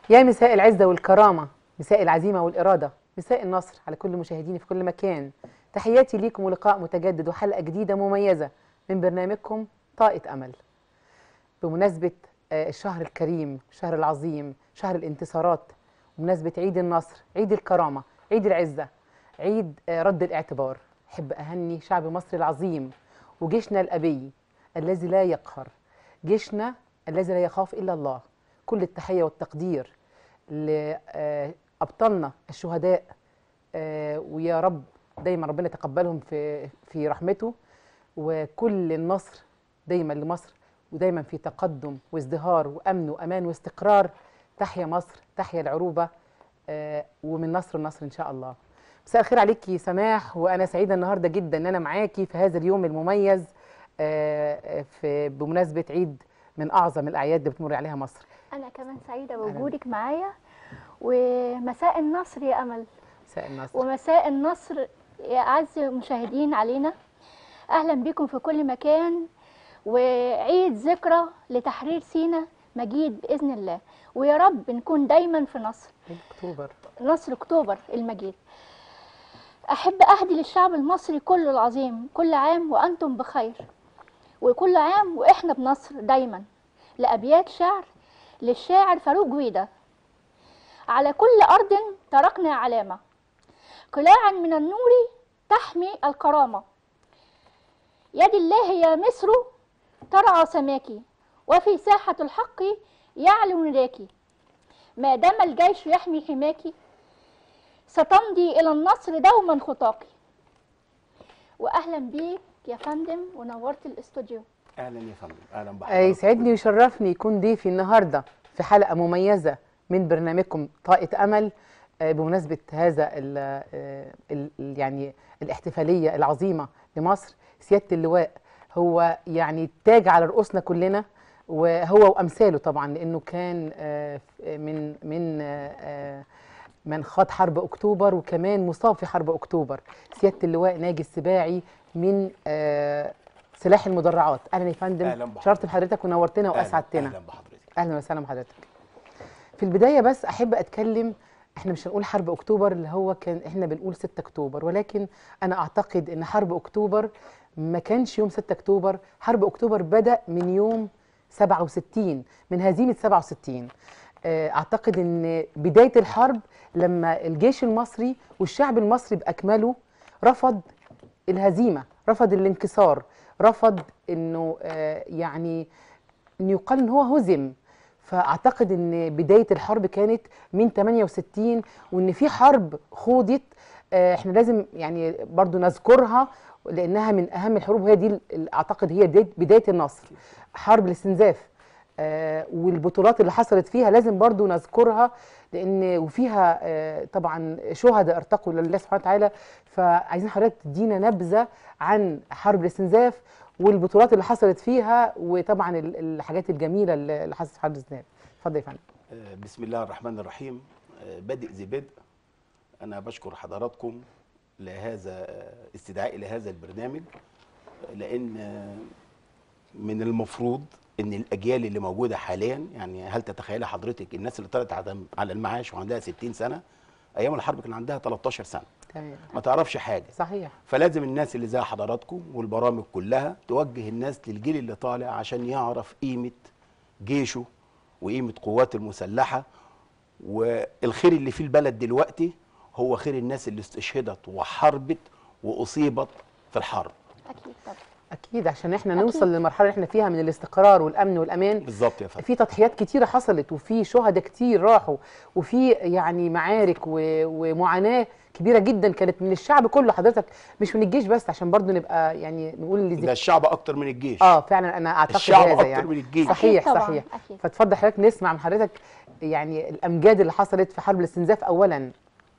يا مساء العزة والكرامة مساء العزيمة والإرادة مساء النصر على كل مشاهديني في كل مكان تحياتي ليكم ولقاء متجدد وحلقة جديدة مميزة من برنامجكم طاقة أمل بمناسبة آه، الشهر الكريم الشهر العظيم شهر الانتصارات بمناسبة عيد النصر عيد الكرامة عيد العزة عيد آه، رد الاعتبار أحب أهني شعب مصر العظيم وجيشنا الأبي الذي لا يقهر جيشنا الذي لا يخاف إلا الله كل التحية والتقدير لأبطالنا الشهداء آه، ويا رب دايما ربنا يتقبلهم في في رحمته وكل النصر دايما لمصر ودايما في تقدم وازدهار وامن وامان واستقرار تحيا مصر تحيا العروبه آه، ومن نصر لنصر ان شاء الله مساء الخير عليكي سماح وانا سعيده النهارده جدا ان انا معاكي في هذا اليوم المميز آه، في بمناسبه عيد من اعظم الاعياد اللي بتمر عليها مصر أنا كمان سعيدة بوجودك معايا ومساء النصر يا أمل مساء النصر ومساء النصر يا أعز المشاهدين علينا أهلا بكم في كل مكان وعيد ذكرى لتحرير سينا مجيد بإذن الله ويا رب نكون دايما في نصر عيد اكتوبر نصر أكتوبر المجيد أحب أهدي للشعب المصري كله العظيم كل عام وأنتم بخير وكل عام وإحنا بنصر دايما لأبيات شعر للشاعر فاروق جويدة على كل أرض تركنا علامة قلاعا من النور تحمي الكرامة يد الله يا مصر ترعى سماكي وفي ساحة الحق يعلو نداكي ما دام الجيش يحمي حماكي ستمضي إلى النصر دوما خطاكي وأهلا بيك يا فندم ونورت الاستوديو اهلا يا فندم اهلا آه، بحضرتك يسعدني ويشرفني يكون ضيفي النهارده في حلقه مميزه من برنامجكم طاقه امل آه، بمناسبه هذا ال ال ال- يعني الاحتفاليه العظيمه لمصر سياده اللواء هو يعني تاج على رؤوسنا كلنا وهو وامثاله طبعا لانه كان آه، من من آه، آه، من خاض حرب اكتوبر وكمان مصاب في حرب اكتوبر سياده اللواء ناجي السباعي من آه، سلاح المدرعات اهلا يا فندم أهلاً بحضرتك. شرفت بحضرتك ونورتنا أهلاً- واسعدتنا اهلا بحضرتك اهلا وسهلا بحضرتك في البدايه بس احب اتكلم احنا مش هنقول حرب اكتوبر اللي هو كان احنا بنقول 6 اكتوبر ولكن انا اعتقد ان حرب اكتوبر ما كانش يوم 6 اكتوبر حرب اكتوبر بدا من يوم 67 من هزيمه 67 آه، اعتقد ان بدايه الحرب لما الجيش المصري والشعب المصري باكمله رفض الهزيمه رفض الانكسار رفض انه آه، يعني ان يقال ان هو هزم فاعتقد ان بدايه الحرب كانت من 68 وان في حرب خوضت آه، احنا لازم يعني برضو نذكرها لانها من اهم الحروب وهي دي ال- اعتقد هي بدايه بدايه النصر حرب الاستنزاف آه، والبطولات اللي حصلت فيها لازم برضو نذكرها لان وفيها آه، طبعا شهداء ارتقوا لله سبحانه وتعالى فعايزين حضرتك تدينا نبذه عن حرب الاستنزاف والبطولات اللي حصلت فيها وطبعا ال- الحاجات الجميله اللي اللي حصلت في حرب الاستنزاف اتفضل يا فندم آه، بسم الله الرحمن الرحيم آه، بادئ ذي بدء انا بشكر حضراتكم لهذا آه، استدعائي لهذا البرنامج آه، لان آه، من المفروض ان الاجيال اللي موجوده حاليا يعني هل تتخيلي حضرتك الناس اللي طلعت على- على المعاش وعندها 60 سنه ايام الحرب كان عندها 13 سنه تمام ما تعرفش حاجه صحيح فلازم الناس اللي زي حضراتكم والبرامج كلها توجه الناس للجيل اللي طالع عشان يعرف قيمة جيشه وقيمة قواته المسلحة والخير اللي في البلد دلوقتي هو خير الناس اللي استشهدت وحاربت وأصيبت في الحرب أكيد طبعا اكيد عشان احنا أكيد. نوصل للمرحله اللي احنا فيها من الاستقرار والامن والامان بالظبط يا فندم في تضحيات كتيرة حصلت وفي شهداء كتير راحوا وفي يعني معارك و- ومعاناة كبيرة جدا كانت من الشعب كله حضرتك مش من الجيش بس عشان برضو نبقى يعني نقول اللي ده الشعب أكتر من الجيش اه فعلا انا اعتقد الشعب هذا أكتر يعني من الجيش. صحيح أكيد طبعاً، صحيح أكيد. فاتفضل حضرتك نسمع من حضرتك يعني الامجاد اللي حصلت في حرب الاستنزاف اولا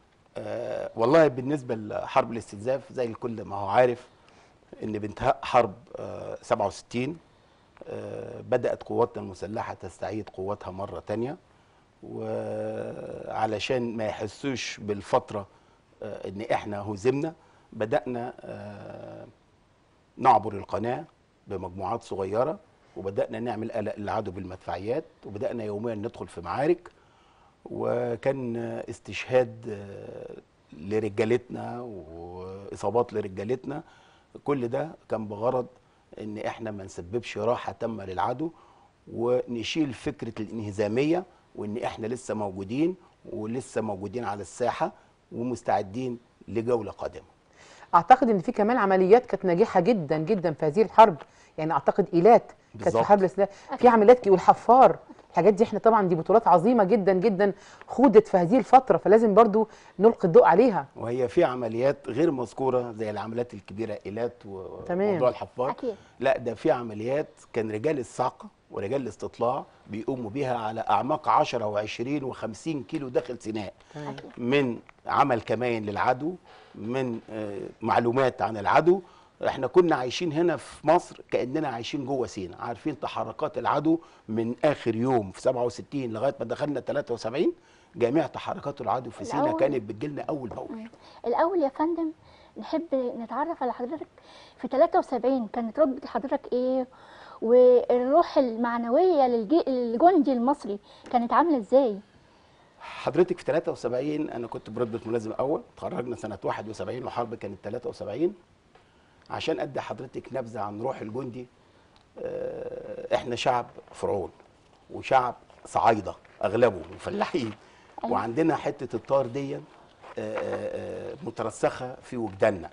آه والله بالنسبة لحرب الاستنزاف زي الكل ما هو عارف ان بانتهاء حرب آه 67 آه بدأت قواتنا المسلحة تستعيد قواتها مرة تانية وعلشان ما يحسوش بالفترة آه ان احنا هزمنا بدأنا آه نعبر القناة بمجموعات صغيرة وبدأنا نعمل قلق للعدو بالمدفعيات وبدأنا يوميا ندخل في معارك وكان استشهاد آه، لرجالتنا واصابات لرجالتنا كل ده كان بغرض ان احنا ما نسببش راحه تامه للعدو ونشيل فكره الانهزاميه وان احنا لسه موجودين ولسه موجودين على الساحه ومستعدين لجوله قادمه اعتقد ان في كمان عمليات كانت ناجحه جدا جدا في هذه الحرب يعني اعتقد ايلات كانت في بالظبط. حرب الاسلام في عمليات والحفار الحاجات دي احنا طبعا دي بطولات عظيمه جدا جدا خودت في هذه الفتره فلازم برضو نلقي الضوء عليها وهي في عمليات غير مذكوره زي العمليات الكبيره ايلات تمام. وموضوع الحفار أكيد. لا ده في عمليات كان رجال الصاعقه ورجال الاستطلاع بيقوموا بيها على اعماق 10 و20 و50 كيلو داخل سيناء تمام. أكيد. من عمل كمائن للعدو من آه، معلومات عن العدو احنا كنا عايشين هنا في مصر كاننا عايشين جوه سينا عارفين تحركات العدو من اخر يوم في 67 لغايه ما دخلنا 73 جميع تحركات العدو في سينا الأول- كانت بتجيلنا اول باول الأول يا فندم نحب نتعرف على حضرتك في 73 كانت رتبة حضرتك إيه والروح المعنوية للجي- للجندي المصري كانت عاملة إزاي؟ حضرتك في 73 انا كنت برتبه ملازم اول اتخرجنا سنه 71 وحرب كانت 73 عشان ادي حضرتك نبذه عن روح الجندي آه، احنا شعب فرعون وشعب صعايده اغلبه وفلاحين أيوة. وعندنا حته الطار دي آه، آه، مترسخه في وجداننا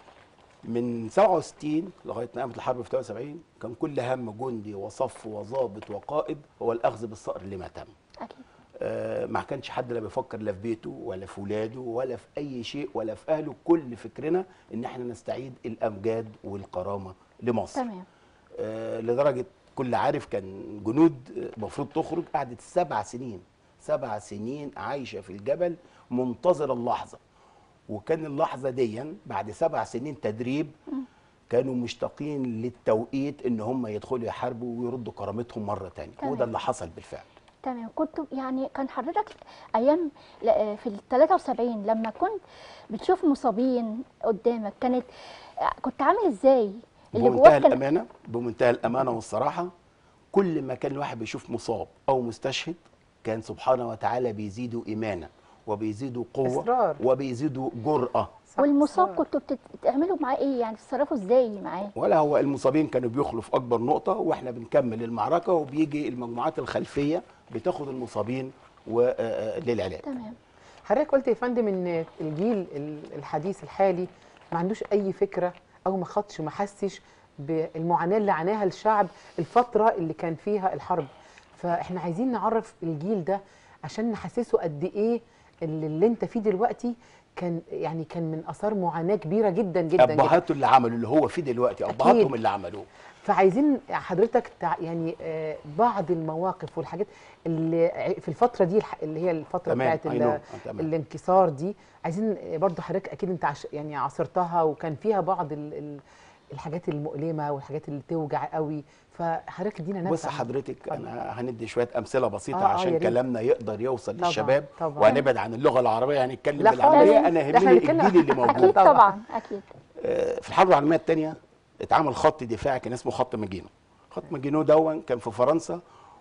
من 67 لغايه ما قامت الحرب في 73 كان كل هم جندي وصف وضابط وقائد هو الاخذ بالصقر لما تم أكيد آه، ما كانش حد لا بيفكر لا في بيته ولا في ولاده ولا في اي شيء ولا في اهله كل فكرنا ان احنا نستعيد الامجاد والكرامه لمصر تمام آه، لدرجه كل عارف كان جنود المفروض تخرج قعدت سبع سنين سبع سنين عايشه في الجبل منتظره اللحظه وكان اللحظه دي بعد سبع سنين تدريب كانوا مشتاقين للتوقيت ان هم يدخلوا يحاربوا ويردوا كرامتهم مره تانية تمام. وده اللي حصل بالفعل تمام كنت يعني كان حضرتك ايام ل- في ال 73 لما كنت بتشوف مصابين قدامك كانت كنت عامل ازاي؟ اللي بمنتهى جواك كان الامانه بمنتهى الامانه والصراحه كل ما كان الواحد بيشوف مصاب او مستشهد كان سبحانه وتعالى بيزيدوا ايمانا وبيزيدوا قوه إصرار. وبيزيدوا جرأه صح، والمصاب صح. كنتوا بتت- بتعملوا معاه ايه؟ يعني بتتصرفوا ازاي معاه؟ ولا هو المصابين كانوا بيخلوا في اكبر نقطه واحنا بنكمل المعركه وبيجي المجموعات الخلفيه بتاخد المصابين و- آه، آه، للعلاج تمام حضرتك قلت يا فندم ان الجيل ال- الحديث الحالي ما عندوش اي فكره او ما خدش ما حسش بالمعاناه اللي عاناها الشعب الفتره اللي كان فيها الحرب فاحنا عايزين نعرف الجيل ده عشان نحسسه قد ايه اللي, اللي انت فيه دلوقتي كان يعني كان من اثار معاناه كبيره جدا جدا, جداً. ابهاته اللي عملوا اللي هو فيه دلوقتي أكيد. ابهاتهم اللي عملوه فعايزين حضرتك تع... يعني آه، بعض المواقف والحاجات اللي ع- في الفتره دي الح- اللي هي الفتره تمام، بتاعت I ال... know. آه، تمام. الانكسار دي عايزين آه، برضو حضرتك اكيد انت عش... يعني عاصرتها وكان فيها بعض ال... ال... الحاجات المؤلمه والحاجات اللي توجع قوي فحضرتك ادينا نبذه بص عن- حضرتك اتفضل. انا هندي شويه امثله بسيطه آه، آه، يا عشان ريت. كلامنا يقدر يوصل طبعاً، للشباب طبعاً. وهنبعد عن اللغه العربيه هنتكلم لا بالعربيه خالص. انا ده إحنا يهمني بنتكلم- الجيل اللي موجود اكيد طبعاً. طبعا اكيد آه، في الحرب العالميه الثانيه اتعمل خط دفاعي كان اسمه خط ماجينو خط ماجينو دون كان في فرنسا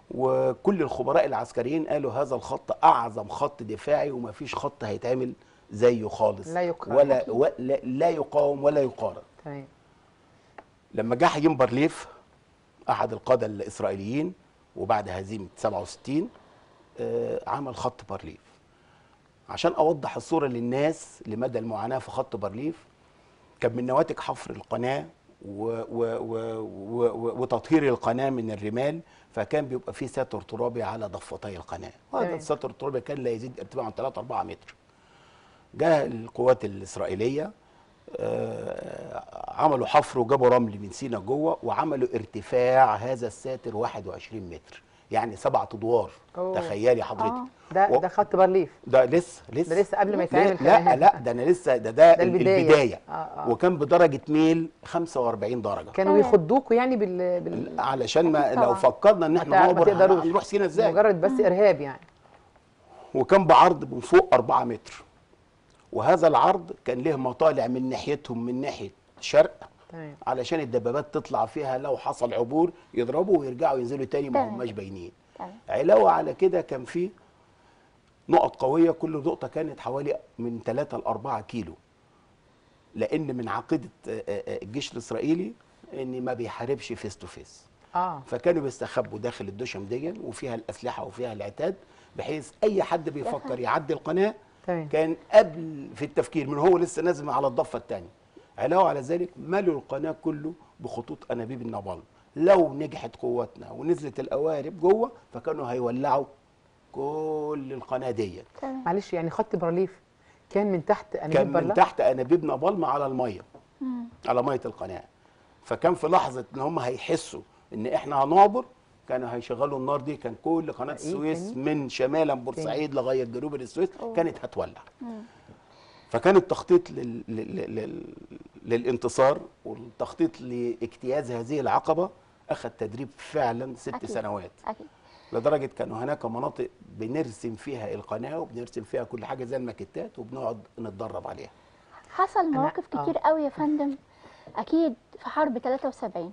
وكل الخبراء العسكريين قالوا هذا الخط اعظم خط دفاعي وما فيش خط هيتعمل زيه خالص لا يقارن. ولا ولا لا يقاوم ولا يقارن تمام لما جه حكيم بارليف احد القاده الاسرائيليين وبعد هزيمه 67 آه، عمل خط بارليف عشان اوضح الصوره للناس لمدى المعاناه في خط بارليف كان من نواتج حفر القناه و و و و و وتطهير القناه من الرمال فكان بيبقى فيه ساتر ترابي على ضفتي القناه وهذا تمام. الساتر الترابي كان لا يزيد ارتفاعه عن 3 4 متر جاء القوات الاسرائيليه آه، عملوا حفر وجابوا رمل من سينا جوه وعملوا ارتفاع هذا الساتر 21 متر يعني سبعة ادوار أوه. تخيلي حضرتك آه. ده و- ده خط بارليف ده لسه لسه ده لسه قبل ما لا يتعمل لا, كمان. لا ده انا لسه ده ده, ده البدايه, البداية. البداية. آه، آه. وكان بدرجه ميل 45 درجه كانوا تمام. يخضوكوا يعني بال, بال... علشان ما أكيد لو طبعاً. فكرنا ان ما احنا تع- ما نعبر تقدروش. هنروح سينا ازاي مجرد بس ارهاب يعني وكان بعرض من فوق 4 متر وهذا العرض كان له مطالع من ناحيتهم من ناحيه شرق تمام علشان الدبابات تطلع فيها لو حصل عبور يضربوا ويرجعوا ينزلوا تاني ما تمام. هماش باينين تمام علاوه على كده كان في نقط قويه كل نقطه كانت حوالي من 3 ل 4 كيلو لان من عقيده آه، آه، الجيش الاسرائيلي ان ما بيحاربش فيس تو فيس اه فكانوا بيستخبوا داخل الدشم دي وفيها الاسلحه وفيها العتاد بحيث اي حد بيفكر يعدي القناه تمام كان قبل في التفكير من هو لسه نازل على الضفه الثانيه علاوه على ذلك ملوا القناه كله بخطوط انابيب النابالم لو نجحت قواتنا ونزلت القوارب جوه فكانوا هيولعوا كل القناه دي تمام معلش يعني خط برليف كان من تحت انابيب كان من برلا تحت انابيب نابالم على الميه مم. على ميه القناه فكان في لحظه ان هم هيحسوا ان احنا هنعبر كانوا هيشغلوا النار دي كان كل قناه إيه السويس تاني؟ من شمالا بورسعيد لغايه جنوب السويس أوه. كانت هتولع مم. فكان التخطيط لل... لل... لل... للانتصار والتخطيط لاجتياز هذه العقبه اخذ تدريب فعلا ست أكيد. سنوات اكيد لدرجه كانوا هناك مناطق بنرسم فيها القناه وبنرسم فيها كل حاجه زي الماكيتات وبنقعد نتدرب عليها حصل مواقف آه. كتير قوي يا فندم اكيد في حرب 73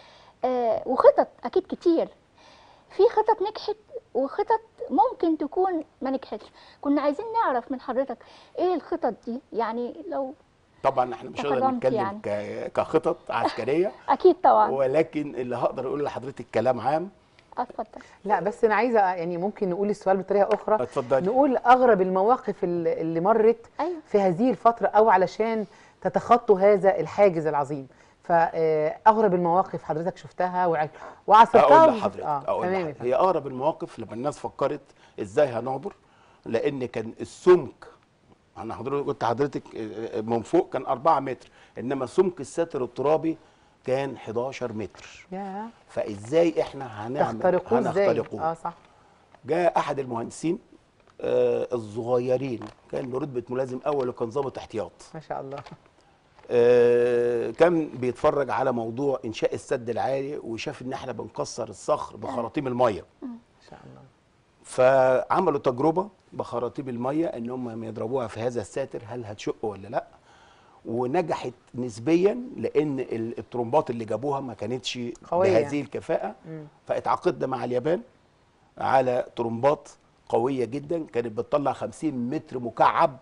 آه وخطط اكيد كتير في خطط نجحت وخطط ممكن تكون ما نجحتش كنا عايزين نعرف من حضرتك ايه الخطط دي يعني لو طبعا احنا مش هنقدر تكرمت نتكلم يعني. ك... كخطط عسكريه اكيد طبعا ولكن اللي هقدر اقول لحضرتك كلام عام اتفضل لا بس انا عايزه يعني ممكن نقول السؤال بطريقه اخرى اتفضلي نقول اغرب المواقف اللي اللي مرت ايوه في هذه الفتره او علشان تتخطوا هذا الحاجز العظيم فاغرب المواقف حضرتك شفتها وع- وعاصرتها اقول وشفت- لحضرتك اه اقول تمام يا لحضرتك فندم. هي اقرب المواقف لما الناس فكرت ازاي هنعبر لان كان السمك انا حضرتك قلت حضرتك آه، من فوق كان 4 متر انما سمك الساتر الترابي كان 11 متر يا فازاي احنا هنعمل تخترقوه ازاي هنخترقوه اه صح جاء احد المهندسين آه الصغيرين كان برتبه ملازم اول وكان ضابط احتياط ما شاء الله آه، كان بيتفرج على موضوع انشاء السد العالي وشاف ان احنا بنكسر الصخر بخراطيم الميه ما شاء الله فعملوا تجربه بخراطيم الميه ان هم يضربوها في هذا الساتر هل هتشق ولا لا ونجحت نسبيا لان ال- الترمبات اللي جابوها ما كانتش قوية. بهذه الكفاءه مم. فاتعاقدنا مع اليابان على ترمبات قويه جدا كانت بتطلع 50 متر مكعب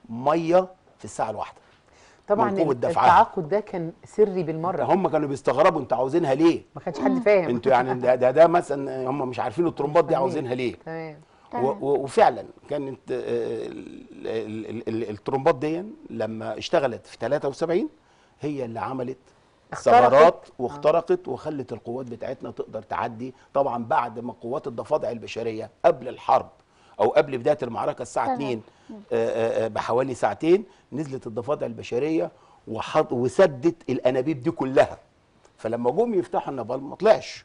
ميه في الساعه الواحده طبعا من قوة ال- دفعها. التعاقد ده كان سري بالمره هم كانوا بيستغربوا انتوا عاوزينها ليه ما كانش حد فاهم انتوا يعني ده ده, ده مثلا هم مش عارفين الترمبات دي عاوزينها ليه تمام و- تمام. و- وفعلا كانت آه، ال- ال- ال- الترمبات دي لما اشتغلت في 73 هي اللي عملت اخترقت. ثغرات واخترقت وخلت القوات بتاعتنا تقدر تعدي طبعا بعد ما قوات الضفادع البشريه قبل الحرب او قبل بدايه المعركه الساعه تمام. 2 آه، آه، بحوالي ساعتين نزلت الضفادع البشريه وحط وسدت الانابيب دي كلها فلما جم يفتحوا النابال ما طلعش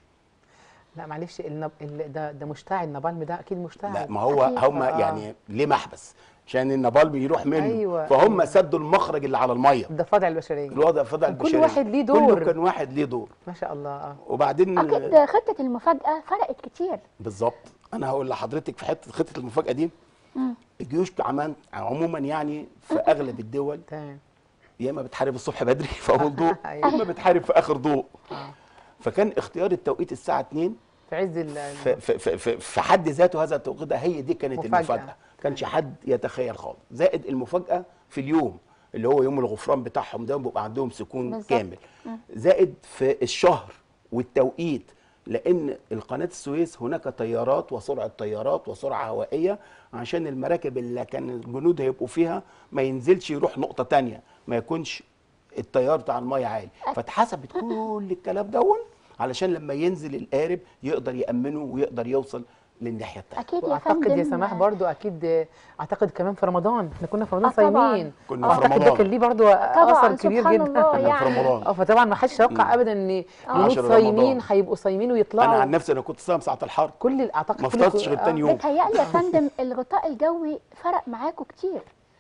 لا معلش النب... ال... ده ده مشتعل النابالم ده اكيد مشتعل لا ما هو أكيد. هم آه. يعني ليه محبس عشان النابال بيروح منه أيوة، فهم أيوة. سدوا المخرج اللي على الميه الضفادع البشريه الوضع الفضاء كل البشري واحد ليه دور. كله كان واحد ليه دور ما شاء الله اه وبعدين اكيد خطه المفاجاه فرقت كتير بالظبط انا هقول لحضرتك في حته خطه المفاجاه دي مم. الجيوش عمان عموما يعني في اغلب الدول تمام يا اما بتحارب الصبح بدري في اول ضوء يا أيوة. اما بتحارب في اخر ضوء آه. فكان اختيار التوقيت الساعه 2 في عز ال في, في, في, في, في حد ذاته هذا التوقيت ده هي دي كانت مفاجأة. المفاجاه كانش حد يتخيل خالص زائد المفاجاه في اليوم اللي هو يوم الغفران بتاعهم ده بيبقى عندهم سكون بالظبط. كامل زائد في الشهر والتوقيت لان القناه السويس هناك طيارات وسرعه طيارات وسرعه هوائيه عشان المراكب اللي كان الجنود هيبقوا فيها ما ينزلش يروح نقطه تانية ما يكونش التيار بتاع الميه عالي فاتحسبت كل الكلام دون علشان لما ينزل القارب يقدر يامنه ويقدر يوصل للناحيه التانية اكيد يا واعتقد فندم يا سماح برضو اكيد آه، اعتقد كمان في رمضان احنا كنا في رمضان آه، طبعاً. صايمين كنا في اعتقد ده رمضان. كان ليه برضو طبعا اثر كبير سبحان جدا الله كنا في يعني رمضان اه فطبعا ما حدش يتوقع ابدا ان جنود عشر صايمين رمضان. هيبقوا صايمين انا ويطلعوا عن نفسي انا كنت صايم ساعه الحرب كل ال- اعتقد ما كل فطرتش الكو- غير آه. تاني يوم بتهيألي يا فندم الغطاء الجوي فرق معاكم كتير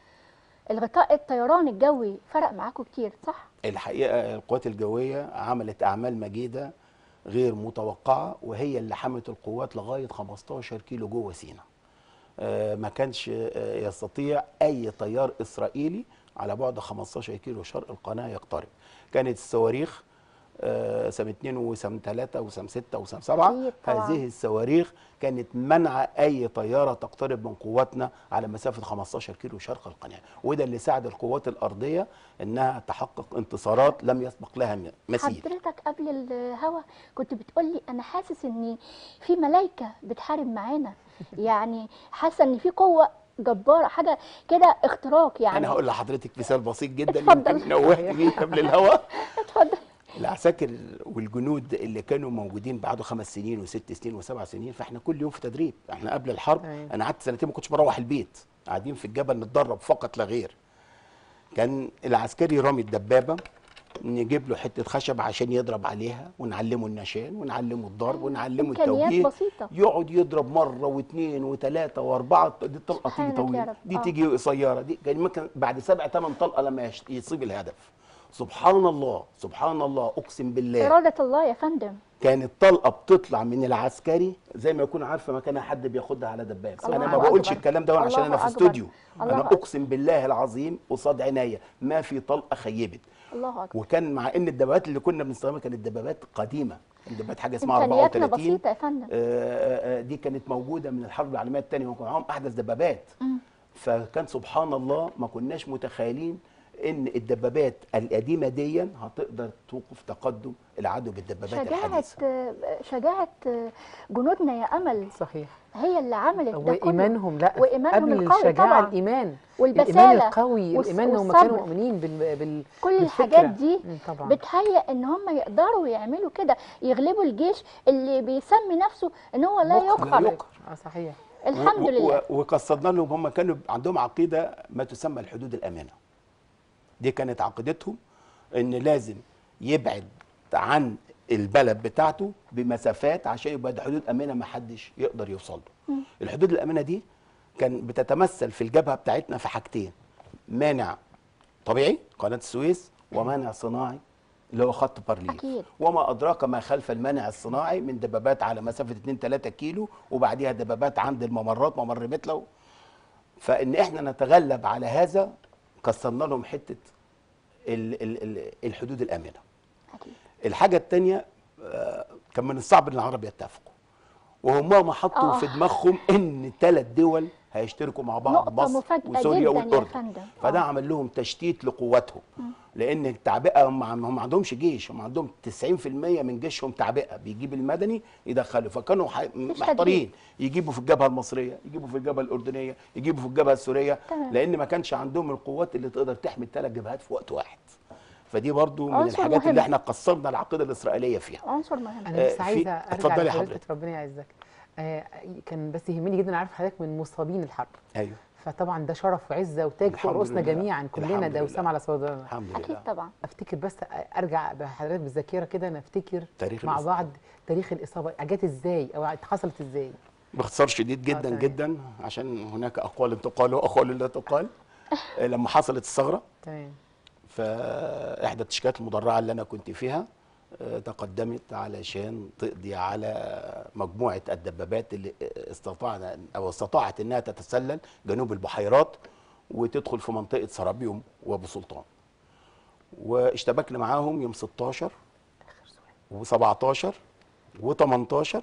الغطاء الطيران الجوي فرق معاكم كتير صح؟ الحقيقه القوات الجويه عملت اعمال مجيده غير متوقعه وهي اللي حمت القوات لغايه 15 كيلو جوه سينا آه، ما كانش آه، يستطيع اي طيار اسرائيلي على بعد 15 كيلو شرق القناه يقترب كانت الصواريخ آه، سنه 2 وسنه 3 وسنه 6 وسنه 7 أكيد طبعاً. هذه الصواريخ كانت منع اي طياره تقترب من قواتنا على مسافه 15 كيلو شرق القناه وده اللي ساعد القوات الارضيه انها تحقق انتصارات لم يسبق لها م- مثيل حضرتك قبل الهوا كنت بتقولي انا حاسس ان في ملايكه بتحارب معانا يعني حاسه ان في قوه جباره حاجه كده اختراق يعني انا هقول لحضرتك مثال بسيط جدا اتفضل. يمكن نوهت بيه قبل الهوا اتفضل العساكر والجنود اللي كانوا موجودين بعده خمس سنين وست سنين وسبع سنين فاحنا كل يوم في تدريب احنا قبل الحرب أيوة. انا قعدت سنتين ما كنتش بروح البيت قاعدين في الجبل نتدرب فقط لا غير كان العسكري رامي الدبابه نجيب له حته خشب عشان يضرب عليها ونعلمه النشان ونعلمه الضرب ونعلمه إمكانيات التوجيه بسيطة. يقعد يضرب مره واثنين وثلاثه واربعه دي الطلقه تيجي سبحانك يا طويله رب. دي آه. تيجي قصيره دي كان ممكن بعد سبع ثمان طلقه لما يش- يصيب الهدف سبحان الله سبحان الله اقسم بالله اراده الله يا فندم كانت طلقه بتطلع من العسكري زي ما يكون عارفه مكانها حد بياخدها على دباب الله انا ما أكبر. بقولش الكلام ده عشان الله انا في أكبر. استوديو الله انا أكبر. اقسم بالله العظيم قصاد عينيا ما في طلقه خيبت الله اكبر وكان مع ان الدبابات اللي كنا بنستخدمها كانت دبابات قديمه دبابات حاجه اسمها امكانياتنا 34 بسيطه يا فندم آه، آه، آه، دي كانت موجوده من الحرب العالميه الثانيه وكان معاهم احدث دبابات مم. فكان سبحان الله ما كناش متخيلين ان الدبابات القديمه دي هتقدر توقف تقدم العدو بالدبابات شجاعه الحديثه شجاعه جنودنا يا امل صحيح هي اللي عملت ده كله وايمانهم لا وإيمانهم قبل القوي الشجاعه طبعاً. الايمان والبسالة الايمان القوي والص- الايمان ان هم والصبر. كانوا مؤمنين بال... بال... كل بالفكرة. الحاجات دي مم، طبعا بتهيأ ان هم يقدروا يعملوا كده يغلبوا الجيش اللي بيسمي نفسه ان هو لا مقهر، لا يقهر يقهر. اه صحيح الحمد و- لله و- وقصدنا لهم هم كانوا عندهم عقيده ما تسمى الحدود الامانه دي كانت عقيدتهم ان لازم يبعد عن البلد بتاعته بمسافات عشان يبقى ده حدود امانه ما حدش يقدر يوصل له الحدود الامانه دي كان بتتمثل في الجبهه بتاعتنا في حاجتين مانع طبيعي قناه السويس ومانع صناعي اللي هو خط بارليف أكيد. وما ادراك ما خلف المانع الصناعي من دبابات على مسافه 2 3 كيلو وبعديها دبابات عند الممرات ممر متلو فان احنا نتغلب على هذا كسرنا لهم حته ال ال ال الحدود الامنه أكيد. الحاجه الثانيه كان من الصعب ان العرب يتفقوا وهم ما حطوا آه. في دماغهم ان ثلاث دول هيشتركوا مع بعض نقطة مصر مفاجأة وسوريا جداً يا والاردن فندم. فده آه. عمل لهم تشتيت لقواتهم لان التعبئه هم هم ما عندهمش جيش هم عندهم 90% من جيشهم تعبئه بيجيب المدني يدخله فكانوا ح- محتارين يجيبوا في الجبهه المصريه يجيبوا في الجبهه الاردنيه يجيبوا في الجبهه السوريه تمام. لان ما كانش عندهم القوات اللي تقدر تحمي الثلاث جبهات في وقت واحد فدي برضو من عنصر الحاجات مهم. اللي احنا قصرنا العقيده الاسرائيليه فيها عنصر مهم انا بس آه، في- عايزه ارجع اتفضلي يا لحضرتك حضرتك. ربنا يعزك آه كان بس يهمني جدا اعرف حضرتك من مصابين الحرب ايوه فطبعا ده شرف وعزه وتاج فوق الحمد رؤوسنا لله. جميعا كلنا الحمد ده لله. وسام على صدرنا الحمد اكيد لله طبعا افتكر بس ارجع بحضرتك بالذاكره كده نفتكر تاريخ مع الإصابة. بعض تاريخ الاصابه جت ازاي او حصلت ازاي باختصار شديد جدا تمام. جدا عشان هناك اقوال تقال واقوال لا تقال آه، لما حصلت الثغره تمام فاحدى التشكيلات المدرعه اللي انا كنت فيها آه، تقدمت علشان تقضي على مجموعه الدبابات اللي استطاعنا او استطاعت انها تتسلل جنوب البحيرات وتدخل في منطقه سرابيوم وابو سلطان واشتبكنا معاهم يوم 16 و17 و18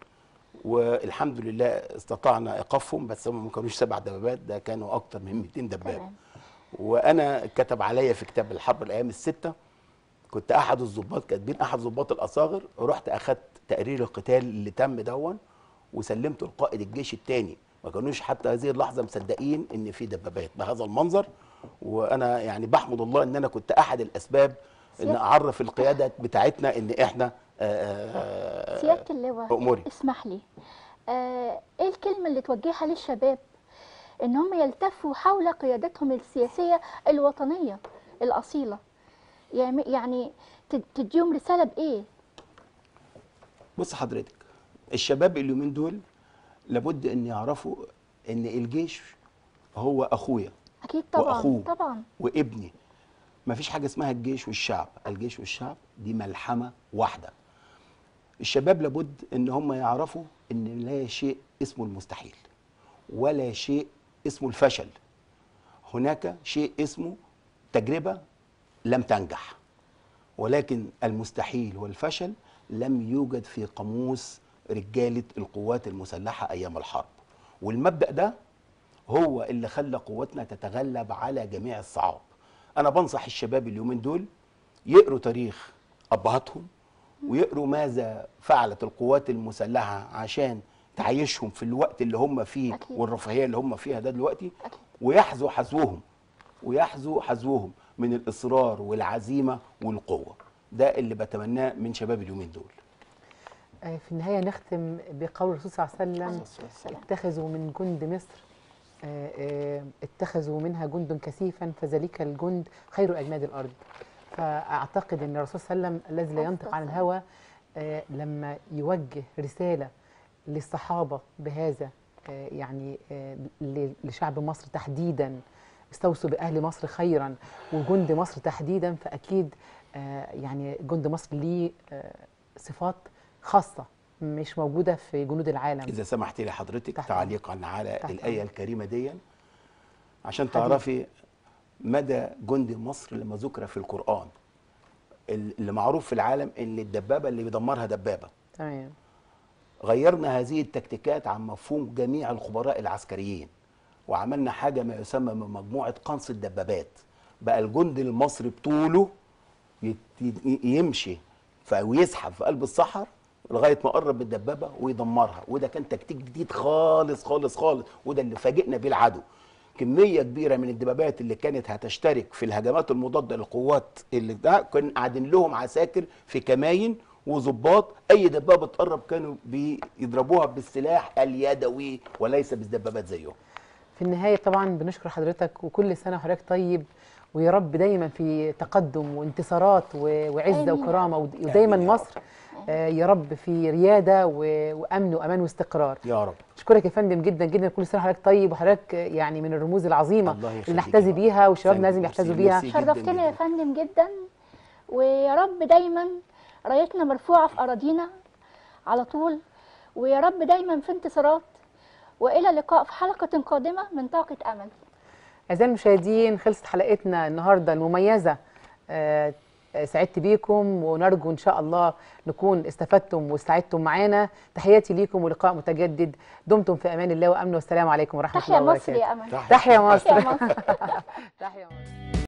والحمد لله استطعنا ايقافهم بس هم ما كانوش سبع دبابات ده كانوا اكتر من 200 دبابه تمام. وانا كتب عليا في كتاب الحرب الايام السته كنت احد الضباط كاتبين احد ضباط الاصاغر رحت اخدت تقرير القتال اللي تم دون وسلمته لقائد الجيش الثاني ما كانوش حتى هذه اللحظه مصدقين ان في دبابات بهذا المنظر وانا يعني بحمد الله ان انا كنت احد الاسباب ان سيادة- اعرف القياده بتاعتنا ان احنا آه، آه، سياده اللواء أموري. اسمح لي آه ايه الكلمه اللي توجهها للشباب ان هم يلتفوا حول قيادتهم السياسيه الوطنيه الاصيله يعني يعني تد- تديهم رساله بايه بص حضرتك الشباب اليومين دول لابد ان يعرفوا ان الجيش هو اخويا اكيد طبعا وأخوه. طبعا وابني ما فيش حاجه اسمها الجيش والشعب الجيش والشعب دي ملحمه واحده الشباب لابد ان هم يعرفوا ان لا شيء اسمه المستحيل ولا شيء اسمه الفشل هناك شيء اسمه تجربه لم تنجح ولكن المستحيل والفشل لم يوجد في قاموس رجالة القوات المسلحة أيام الحرب والمبدأ ده هو اللي خلى قواتنا تتغلب على جميع الصعاب أنا بنصح الشباب اليومين دول يقروا تاريخ أبهاتهم ويقروا ماذا فعلت القوات المسلحة عشان تعيشهم في الوقت اللي هم فيه أكيد. والرفاهية اللي هم فيها ده دلوقتي أكيد. ويحذو حذوهم ويحذو حذوهم من الإصرار والعزيمة والقوة ده اللي بتمناه من شباب اليومين دول آه، في النهايه نختم بقول الرسول صلى الله عليه وسلم السلام. اتخذوا من جند مصر آه، آه، اتخذوا منها جند كثيفا فذلك الجند خير اجناد الارض فاعتقد ان الرسول صلى الله عليه وسلم الذي لا ينطق عن الهوى آه، لما يوجه رساله للصحابه بهذا آه، يعني آه، ل- لشعب مصر تحديدا استوصوا باهل مصر خيرا وجند مصر تحديدا فاكيد آه، يعني جند مصر ليه آه، صفات خاصه مش موجوده في جنود العالم إذا سمحت لي حضرتك تحت تعليقا على تحت الآية أمرك. الكريمة دي عشان حبيبي. تعرفي مدى جند مصر لما ذكر في القرآن اللي معروف في العالم ان الدبابة اللي بيدمرها دبابة تمام غيرنا هذه التكتيكات عن مفهوم جميع الخبراء العسكريين وعملنا حاجة ما يسمى من مجموعة قنص الدبابات بقى الجند المصري بطوله يت- ي- يمشي ف- ويزحف في قلب الصحر لغايه ما قرب الدبابه ويدمرها وده كان تكتيك جديد خالص خالص خالص وده اللي فاجئنا بيه العدو كميه كبيره من الدبابات اللي كانت هتشترك في الهجمات المضاده للقوات اللي ده كان قاعدين لهم عساكر في كماين وظباط اي دبابه تقرب كانوا بيضربوها بالسلاح اليدوي وليس بالدبابات زيهم في النهاية طبعا بنشكر حضرتك وكل سنة وحضرتك طيب ويا رب دايما في تقدم وانتصارات و- وعزة آمين. وكرامة ود- ودايما آمين يا رب. مصر آه، يا رب في ريادة و- وأمن وأمان واستقرار يا رب أشكرك يا فندم جدا جدا كل سنة وحضرتك طيب وحضرتك آه، يعني من الرموز العظيمة الله يخليك اللي يا نحتذي رب. بيها وشبابنا Thank you. لازم يحتذوا Merci. بيها Merci. شرفتنا يا جداً. فندم جدا ويا رب دايما رايتنا مرفوعة في أراضينا على طول ويا رب دايما في انتصارات وإلى اللقاء في حلقة قادمة من طاقة أمل أعزائي المشاهدين خلصت حلقتنا النهاردة المميزة آه، آه، سعدت بيكم ونرجو إن شاء الله نكون استفدتم واستعدتم معانا تحياتي ليكم ولقاء متجدد دمتم في أمان الله وأمن والسلام عليكم ورحمة تحيا الله مصر وبركاته يا أمل تحيا مصر تحيا مصر تحيا مصر